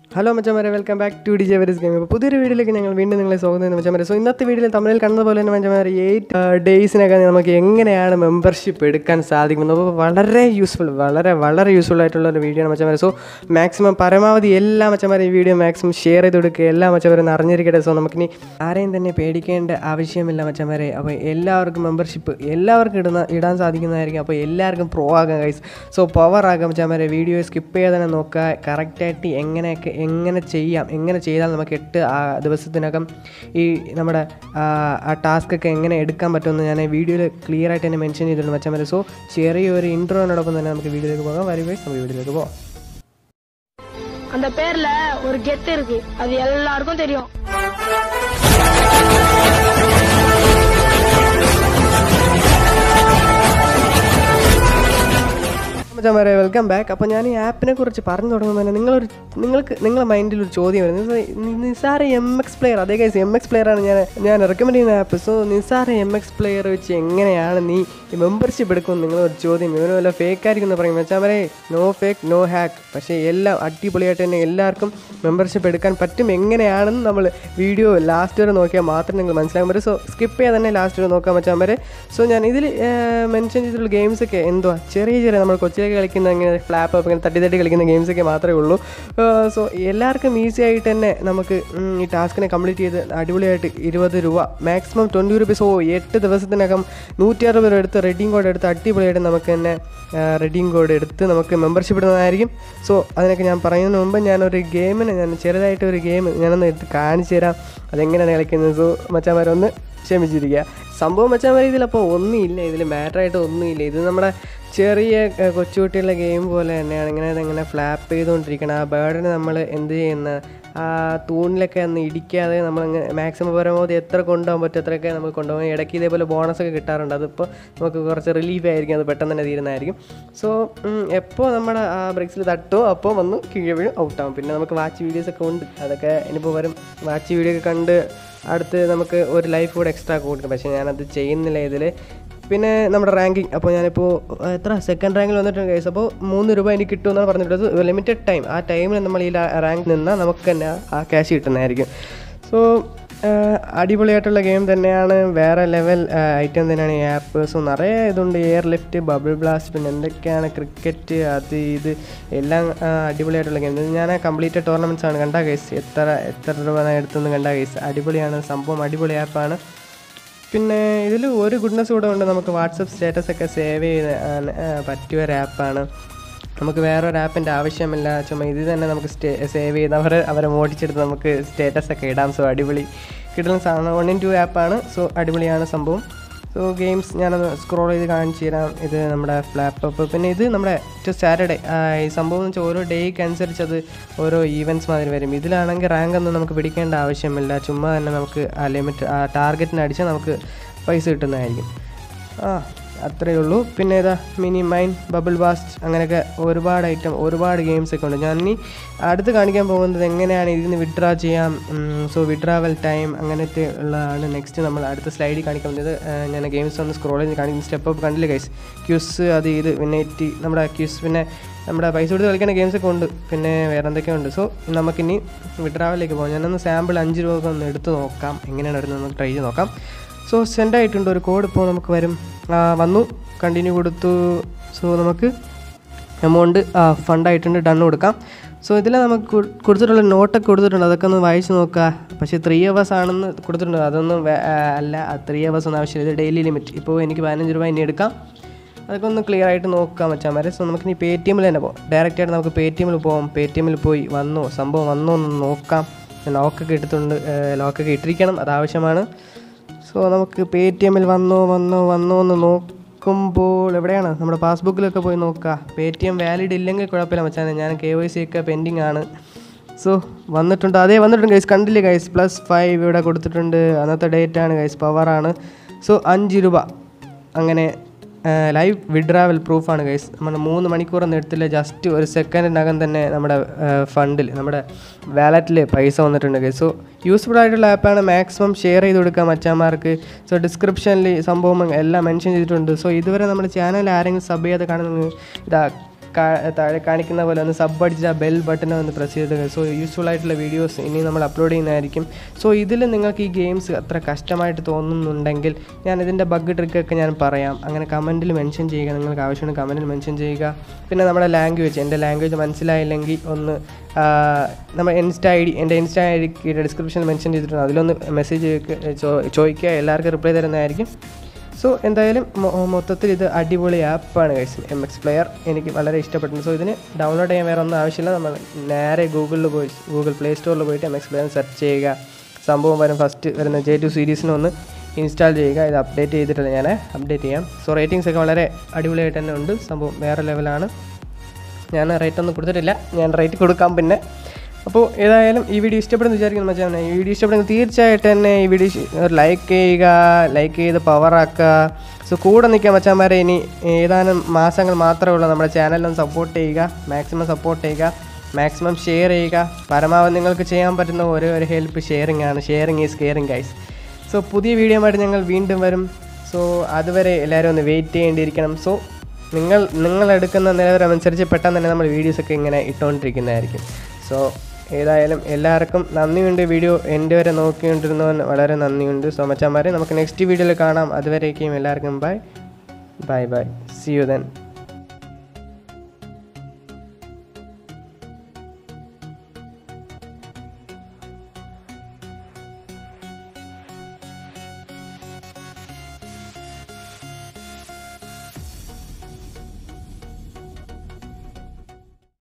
hello മച്ചമാരെ welcome back to D J വെരിസ് game അപ്പോൾ പുതിയൊരു വീഡിയോയിലേക്ക് ഞങ്ങൾ വീണ്ടും നിങ്ങളെ സ്വാഗതം ചെയ്യുന്നു മച്ചമാരെ സോ ഇന്നത്തെ വീഡിയോയിൽ തമിഴിൽ കണ്ടതുപോലെ തന്നെ മച്ചമാരെ എയ്റ്റ് ഡേയ്സിനൊക്കെ നമുക്ക് എങ്ങനെയാണ് മെമ്പർഷിപ്പ് എടുക്കാൻ സാധിക്കുന്നത് അപ്പോൾ വളരെ യൂസ്ഫുൾ വളരെ വളരെ യൂസ്ഫുൾ ആയിട്ടുള്ള ഒരു വീഡിയോ ആണ് മച്ചമാരെ സോ മാക്സിമം പരമാവധി എല്ലാ മച്ചമാരെ ഈ വീഡിയോ മാക്സിമം ഷെയർ ചെയ്ത് കൊടുക്കുക എല്ലാ മച്ചമാരും അറിഞ്ഞിരിക്കട്ടെ സോ നമുക്കിനി ആരെയും തന്നെ പേടിക്കേണ്ട ആവശ്യമില്ല മച്ചമാരെ അപ്പോൾ എല്ലാവർക്കും മെമ്പർഷിപ്പ് എല്ലാവർക്കും ഇടുന്ന ഇടാൻ സാധിക്കുന്നതായിരിക്കും അപ്പോൾ എല്ലാവർക്കും പ്രോ ആകാം ഗൈസ് സോ പവർ ആകാം മച്ചമാരെ വീഡിയോ സ്കിപ്പ് ചെയ്ത് തന്നെ നോക്കുക കറക്റ്റായിട്ട് എങ്ങനെയൊക്കെ എങ്ങനെ ചെയ്യാം എങ്ങനെ ചെയ്താൽ നമുക്ക് എട്ട് ആ ദിവസത്തിനകം ഈ നമ്മുടെ ആ, ആ ടാസ്ക് ഒക്കെ എങ്ങനെ എടുക്കാൻ പറ്റുമെന്ന് ഞാൻ വീഡിയോയിൽ ക്ലിയർ ആയിട്ട് തന്നെ മെൻഷൻ ചെയ്തിട്ടുണ്ട് മച്ചമാരെ സോ ചെറിയൊരു ഇൻട്രോനോടൊപ്പം തന്നെ നമുക്ക് വീഡിയോയിലേക്ക് പോകാം വരും ഗൈസ് നമുക്ക് വീഡിയോയിലേക്ക് പോകാം அந்த பேர்ல ஒரு கெத்து இருக்கு அது எல்லாருக்கும் தெரியும் മച്ചാമാരെ വെൽക്കം ബാക്ക് അപ്പോൾ ഞാൻ ഈ ആപ്പിനെ കുറിച്ച് പറഞ്ഞു തുടങ്ങുമ്പോൾ തന്നെ നിങ്ങളൊരു നിങ്ങൾക്ക് നിങ്ങളുടെ മൈൻഡിൽ ഒരു ചോദ്യം വരുന്നത് നിസാര എം എക്സ് പ്ലെയർ അതേ കേസ് എം എക്സ് പ്ലെയർ ആണ് ഞാൻ ഞാൻ റെക്കമെൻഡ് ചെയ്യുന്ന ആപ്പ് സോ നിസാര എം എക്സ് പ്ലെയർ വെച്ച് എങ്ങനെയാണ് നീ മെമ്പർഷിപ്പ് എടുക്കുമെന്ന് നിങ്ങളൊരു ചോദ്യം ഇവന് വല്ല ഫേക്ക് ആയിരിക്കും എന്ന് പറയും മച്ചാമാരെ നോ ഫേക്ക് നോ ഹാക്ക് പക്ഷേ എല്ലാം അടിപൊളിയായിട്ട് തന്നെ എല്ലാവർക്കും മെമ്പർഷിപ്പ് എടുക്കാൻ പറ്റും എങ്ങനെയാണെന്ന് നമ്മൾ വീഡിയോ ലാസ്റ്റ് വരെ നോക്കിയാൽ മാത്രം നിങ്ങൾ മനസ്സിലാക്കാൻ പറ്റും സോ സ്കിപ്പ് ചെയ്യാതെ തന്നെ ലാസ്റ്റ് വരെ നോക്കാൻ പറ്റാൻ വരെ സോ ഞാൻ ഇതിൽ മെൻഷൻ ചെയ്തിട്ടുള്ള ഗെയിംസ് ഒക്കെ എന്തുവാ ചെറിയ ചെറിയ നമ്മൾ കൊച്ചിലേക്ക് കളിക്കുന്ന ഇങ്ങനെ ഫ്ലാപ്പ് അപ്പ് ഇങ്ങനെ തട്ടി തട്ടി കളിക്കുന്ന ഗെയിംസ് ഒക്കെ മാത്രമേ ഉള്ളൂ സോ എല്ലാവർക്കും ഈസി ആയിട്ട് തന്നെ നമുക്ക് ഉം, ഈ ടാസ്കിനെ കംപ്ലീറ്റ് ചെയ്ത് അടിപൊളിയായിട്ട് ഇരുപത് രൂപ മാക്സിമം ട്വൻറ്റി റുപ്പീസ് ഓ എട്ട് ദിവസത്തിനകം നൂറ്റി അറുപത് രൂപ എടുത്ത് റെഡിങ് കോഡ് എടുത്ത് അടിപൊളിയായിട്ട് നമുക്ക് തന്നെ റെഡിങ് കോഡ് എടുത്ത് നമുക്ക് മെമ്പർഷിപ്പ് ഇടുന്നതായിരിക്കും സോ അതിനൊക്കെ ഞാൻ പറയുന്നതിന് മുമ്പ് ഞാനൊരു ഗെയിമിന് ഞാൻ ചെറുതായിട്ട് ഒരു ഗെയിം ഞാനൊന്ന് എടുത്ത് കാണിച്ചു തരാം അതെങ്ങനെയാണ് കളിക്കുന്നത് സോ മച്ചാമാരൊന്ന് ക്ഷമിച്ചിരിക്കുക സംഭവം മച്ചാമാർ ഇതിലപ്പോൾ ഒന്നുമില്ല ഇതിൽ മാറ്ററായിട്ട് ഒന്നുമില്ല ഇത് നമ്മുടെ ചെറിയ ഏഹ്, കൊച്ചുകുട്ടികളുടെ ഗെയിം പോലെ തന്നെയാണ് ഇങ്ങനെ ഇങ്ങനെ ഫ്ലാപ്പ് ചെയ്തുകൊണ്ടിരിക്കണം ആ ബേർഡിനെ നമ്മൾ എന്ത് ചെയ്യുന്ന ആ തൂണിലൊക്കെ ഒന്ന് ഇടിക്കാതെ നമ്മൾ മാക്സിമം പരമാവധി എത്ര കൊണ്ടുപോകാൻ പറ്റും അത്രയൊക്കെ നമുക്ക് കൊണ്ടുപോകാം ഇടയ്ക്ക് ഇതേപോലെ ബോണസ് ഒക്കെ കിട്ടാറുണ്ട് അതിപ്പോൾ നമുക്ക് കുറച്ച് റിലീഫ് ആയിരിക്കും അത് പെട്ടെന്ന് തന്നെ തീരുന്നതായിരിക്കും സോ എപ്പോൾ നമ്മുടെ ആ ബ്രേക്സിൽ തട്ടോ അപ്പോൾ വന്ന് കീഴ് വീഴും ഔട്ടാവും പിന്നെ നമുക്ക് വാച്ച് വീഡിയോസ് ഒക്കെ ഉണ്ട് അതൊക്കെ ഇനിയിപ്പോൾ വരും വാച്ച് വീഡിയോ ഒക്കെ കണ്ട് അടുത്ത് നമുക്ക് ഒരു ലൈഫ് കൂടെ എക്സ്ട്രാ കൊടുക്കും പക്ഷേ ഞാനത് ചെയ്യുന്നില്ല ഇതിൽ പിന്നെ നമ്മുടെ റാങ്കിങ് അപ്പോൾ ഞാനിപ്പോൾ എത്ര സെക്കൻഡ് റാങ്കിൽ വന്നിട്ടുണ്ട് കേസ് അപ്പോൾ മൂന്ന് രൂപ എനിക്ക് കിട്ടുമെന്നാണ് പറഞ്ഞിട്ടുള്ളത് ലിമിറ്റഡ് ടൈം ആ ടൈമിൽ നമ്മൾ ഈ റാങ്ക് നിന്നാൽ നമുക്ക് തന്നെ ആ ക്യാഷ് കിട്ടുന്നതായിരിക്കും സോ അടിപൊളിയായിട്ടുള്ള ഗെയിം തന്നെയാണ് വേറെ ലെവൽ ഐറ്റം തന്നെയാണ് ഈ ആപ്പ് സോ നിറയെ ഇതുണ്ട് എയർ ലിഫ്റ്റ് ബബിൾ ബ്ലാസ്റ്റ് പിന്നെ എന്തൊക്കെയാണ് ക്രിക്കറ്റ് അത് ഇത് എല്ലാം ആ, അടിപൊളിയായിട്ടുള്ള ഗെയിം ഞാൻ കംപ്ലീറ്റ് ടൂർണമെൻറ്റ്സ് ആണ് കണ്ട കേസ് എത്ര എത്ര രൂപ ഞാൻ എടുത്തെന്ന് കണ്ട കേസ് അടിപൊളിയാണ് സംഭവം അടിപൊളി ആപ്പാണ് പിന്നെ ഇതിൽ ഒരു ഗുഡ്നസ് കൂടെ ഉണ്ട് നമുക്ക് വാട്സപ്പ് സ്റ്റാറ്റസ് ഒക്കെ സേവ് ചെയ്ത് പറ്റിയ ഒരു ആപ്പാണ് നമുക്ക് വേറൊരു ആപ്പിൻ്റെ ആവശ്യമില്ല ചുമ്മാ ഇത് തന്നെ നമുക്ക് സ്റ്റേ സേവ് ചെയ്ത് അവർ അവരെ മോടിച്ചെടുത്ത് നമുക്ക് സ്റ്റാറ്റസ് ഒക്കെ ഇടാം സോ അടിപൊളി കിട്ടുന്ന സാധനം വൺ ഇൻ ടു ആപ്പാണ് സോ അടിപൊളിയാണ് സംഭവം സോ ഗെയിംസ് ഞാനത് സ്ക്രോൾ ചെയ്ത് കാണിച്ചു തരാം ഇത് നമ്മുടെ ലാപ്ടോപ്പ് പിന്നെ ഇത് നമ്മുടെ ടു സാറ്റർഡേ ഈ സംഭവം എന്ന് വെച്ചാൽ ഓരോ ഡേക്ക് അനുസരിച്ച് അത് ഓരോ ഈവൻറ്റ്സ് മാതിരി വരും ഇതിലാണെങ്കിൽ റാങ്ക് ഒന്നും നമുക്ക് പിടിക്കേണ്ട ആവശ്യമില്ല ചുമ്മാ തന്നെ നമുക്ക് ആ ലിമിറ്റ് ആ ടാർഗറ്റിന് അടിച്ചാൽ നമുക്ക് പൈസ കിട്ടുന്നതായിരിക്കും ആ അത്രയേ ഉള്ളൂ പിന്നെ ഏതാ മിനി മൈൻ ബബിൾ ബാസ്റ്റ് അങ്ങനെയൊക്കെ ഒരുപാട് ഐറ്റം ഒരുപാട് ഗെയിംസ് ഒക്കെ ഉണ്ട് ഞാൻ ഇനി അടുത്ത് കാണിക്കാൻ പോകുന്നത് എങ്ങനെയാണ് ഇതിന് വിഡ്രാ ചെയ്യാം സോ വിഡ്രാവൽ ടൈം അങ്ങനത്തെ ഉള്ളതാണ് നെക്സ്റ്റ് നമ്മൾ അടുത്ത സ്ലൈഡിൽ കാണിക്കാൻ പോകുന്നത് ആ, ഞാൻ ഗെയിംസ് ഒന്ന് സ്ക്രോൾ ചെയ്ത് കാണിക്കുന്ന സ്റ്റെപ്പ് അപ്പ് കണ്ടില്ല ഗൈസ് ക്യൂസ് അത് ഇത് പിന്നെ ടി നമ്മുടെ ക്യൂസ് പിന്നെ നമ്മുടെ പൈസ കൊടുത്ത് കളിക്കുന്ന ഗെയിംസ് ഒക്കെ ഉണ്ട് പിന്നെ വേറെ എന്തൊക്കെയുണ്ട് സോ നമുക്കിനി വിഡ്രാവലിലേക്ക് പോകാം ഞാനൊന്ന് സാമ്പിൾ അഞ്ച് രൂപ ഒന്ന് എടുത്ത് നോക്കാം എങ്ങനെയാണ് വരുന്നത് നമുക്ക് ട്രൈ ചെയ്ത് നോക്കാം സോ സെൻഡ് ആയിട്ടുണ്ട് ഒരു കോഡ് ഇപ്പോൾ നമുക്ക് വരും ആ, വന്നു കണ്ടിന്യൂ കൊടുത്തു സോ നമുക്ക് എമൗണ്ട് ഫണ്ടായിട്ടുണ്ട് ഡൺ കൊടുക്കാം സോ ഇതിൽ നമുക്ക് കൊ- കൊടുത്തിട്ടുള്ള നോട്ടൊക്കെ കൊടുത്തിട്ടുണ്ട് അതൊക്കെ ഒന്ന് വായിച്ച് നോക്കുക പക്ഷേ ത്രീ അവേഴ്സ് ആണെന്ന് കൊടുത്തിട്ടുണ്ട് അതൊന്നും വേ- ആ, അല്ല ത്രീ അവേഴ്സ് ഒന്നും ആവശ്യമില്ല ഇത് ഡെയിലി ലിമിറ്റ് ഇപ്പോൾ എനിക്ക് പതിനഞ്ച് രൂപ ഇനി എടുക്കാം അതൊക്കെ ഒന്ന് ക്ലിയർ ആയിട്ട് നോക്കാൻ പറ്റാൻ വരെ സോ നമുക്കിനി പേ ടി എമ്മിൽ തന്നെ പോകാം ഡയറക്റ്റ് ആയിട്ട് നമുക്ക് പേ ടി എമ്മിൽ പോകാം പേ ടി എമ്മിൽ പോയി വന്നോ സംഭവം വന്നോ എന്ന് നോക്കാം ലോക്കൊക്കെ എടുത്തിട്ടുണ്ട് ലോക്കൊക്കെ ഇട്ടിരിക്കണം അത് ആവശ്യമാണ് സോ നമുക്ക് പേ ടി എമ്മിൽ വന്നോ വന്നോ വന്നോ എന്ന് നോക്കുമ്പോൾ എവിടെയാണ് നമ്മുടെ പാസ്ബുക്കിലൊക്കെ പോയി നോക്കുക പേ ടി എം വാലിഡ് ഇല്ലെങ്കിൽ കുഴപ്പമില്ല മച്ചാനെ ഞാൻ കെ വൈ സി ഒക്കെ പെൻഡിങ് ആണ് സോ വന്നിട്ടുണ്ട് അതേ വന്നിട്ടുണ്ട് ഗൈസ് കണ്ടില്ലേ ഗൈസ് പ്ലസ് ഫൈവ് ഇവിടെ കൊടുത്തിട്ടുണ്ട് അന്നത്തെ ഡേറ്റ് ആണ് ഗൈസ് പവറാണ് സോ അഞ്ച് രൂപ അങ്ങനെ ലൈവ് വിഡ്രാവൽ പ്രൂഫാണ് ഗൈസ് നമ്മൾ മൂന്ന് മണിക്കൂറൊന്നും എടുത്തില്ല ജസ്റ്റ് ഒരു സെക്കൻഡിനകം തന്നെ നമ്മുടെ ഫണ്ടിൽ നമ്മുടെ വാലറ്റിൽ പൈസ വന്നിട്ടുണ്ട് ഗൈസ് സോ യൂസ്ഫുൾ ആയിട്ടുള്ള ആപ്പാണ് മാക്സിമം ഷെയർ ചെയ്ത് കൊടുക്കാം മച്ചാന്മാർക്ക് സോ ഡിസ്ക്രിപ്ഷനിൽ സംഭവം എല്ലാം മെൻഷൻ ചെയ്തിട്ടുണ്ട് സോ ഇതുവരെ നമ്മുടെ ചാനൽ ആരെങ്കിലും സബ് ചെയ്യാതെ കാണുന്നത് ഇതാ കാ- താഴെ കാണിക്കുന്ന പോലെ ഒന്ന് സബ് അടിച്ച് ആ ബെൽ ബട്ടൺ ഒന്ന് പ്രസ് ചെയ്ത് സോ യൂസ്ഫുൾ ആയിട്ടുള്ള വീഡിയോസ് ഇനി നമ്മൾ അപ്ലോഡ് ചെയ്യുന്നതായിരിക്കും സോ ഇതിൽ നിങ്ങൾക്ക് ഈ ഗെയിംസ് അത്ര കഷ്ടമായിട്ട് തോന്നുന്നുണ്ടെങ്കിൽ ഞാൻ ഇതിൻ്റെ ബഗ് ട്രിക്കൊക്കെ ഞാൻ പറയാം അങ്ങനെ കമൻറ്റിൽ മെൻഷൻ ചെയ്യുക നിങ്ങൾക്ക് ആവശ്യമാണ് കമൻറ്റിൽ മെൻഷൻ ചെയ്യുക പിന്നെ നമ്മുടെ ലാംഗ്വേജ് എൻ്റെ ലാംഗ്വേജ് മനസ്സിലായില്ലെങ്കിൽ ഒന്ന് ആ, നമ്മുടെ ഇൻസ്റ്റ ഐ ഡി എൻ്റെ ഇൻസ്റ്റ ഐ ഡിക്ക് ഡിസ്ക്രിപ്ഷനിൽ മെൻഷൻ ചെയ്തിട്ടുണ്ട് അതിലൊന്ന് മെസ്സേജ് ചോദിക്കുക എല്ലാവർക്കും റിപ്ലൈ തരുന്നതായിരിക്കും സോ എന്തായാലും മൊ- മൊത്തത്തിൽ ഇത് അടിപൊളി ആപ്പാണ് കഴിച്ചത് എം എക്സ് പ്ലെയർ എനിക്ക് വളരെ ഇഷ്ടപ്പെട്ടു സോ ഇതിന് ഡൗൺലോഡ് ചെയ്യാൻ വേറെ ഒന്നും ആവശ്യമില്ല നമ്മൾ നേരെ ഗൂഗിളിൽ പോയി ഗൂഗിൾ പ്ലേ സ്റ്റോറിൽ പോയിട്ട് എം എക്സ് പ്ലെയർ സെർച്ച് ചെയ്യുക സംഭവം വരും ഫസ്റ്റ് വരുന്ന ജെ ടു സീരീസിന് ഒന്ന് ഇൻസ്റ്റാൾ ചെയ്യുക ഇത് അപ്ഡേറ്റ് ചെയ്തിട്ടില്ല ഞാൻ അപ്ഡേറ്റ് ചെയ്യാം സോ റേറ്റിംഗ്സ് ഒക്കെ വളരെ അടിപൊളിയായിട്ട് തന്നെ ഉണ്ട് സംഭവം വേറെ ലെവലാണ് ഞാൻ റേറ്റ് ഒന്നും കൊടുത്തിട്ടില്ല ഞാൻ റേറ്റ് കൊടുക്കാം പിന്നെ അപ്പോൾ ഏതായാലും ഈ വീഡിയോ ഇഷ്ടപ്പെടുന്നു വിചാരിക്കുന്നു മച്ചാൻ ഈ വീഡിയോ ഇഷ്ടപ്പെടുന്നത് തീർച്ചയായിട്ടും തന്നെ ഈ വീഡിയോ ലൈക്ക് ചെയ്യുക ലൈക്ക് ചെയ്ത് പവറാക്കുക സോ കൂടെ നിൽക്കുക മച്ചാന്മാരെ ഇനി ഏതാനും മാസങ്ങൾ മാത്രമേ ഉള്ളൂ നമ്മുടെ ചാനലിലൊന്ന് സപ്പോർട്ട് ചെയ്യുക മാക്സിമം സപ്പോർട്ട് ചെയ്യുക മാക്സിമം ഷെയർ ചെയ്യുക പരമാവധി നിങ്ങൾക്ക് ചെയ്യാൻ പറ്റുന്ന ഒരേ ഒരു ഹെൽപ്പ് ഷെയറിംഗ് ആണ് sharing is caring guys so പുതിയ വീഡിയോ ആയിട്ട് ഞങ്ങൾ വീണ്ടും വരും സോ അതുവരെ എല്ലാവരും ഒന്ന് വെയിറ്റ് ചെയ്യേണ്ടിയിരിക്കണം സോ നിങ്ങൾ നിങ്ങൾ എടുക്കുന്ന നിലവാരം അനുസരിച്ച് പെട്ടെന്ന് തന്നെ നമ്മൾ വീഡിയോസൊക്കെ ഇങ്ങനെ ഇട്ടുകൊണ്ടിരിക്കുന്നതായിരിക്കും സോ ഏതായാലും എല്ലാവർക്കും നന്ദിയുണ്ട് വീഡിയോ എൻ്റെ വരെ നോക്കിക്കൊണ്ടിരുന്നവൻ വളരെ നന്ദിയുണ്ട് സോ മച്ചാന്മാരെ നമുക്ക് നെക്സ്റ്റ് വീഡിയോയിൽ കാണാം അതുവരേക്കും എല്ലാവർക്കും bye bye bye see you then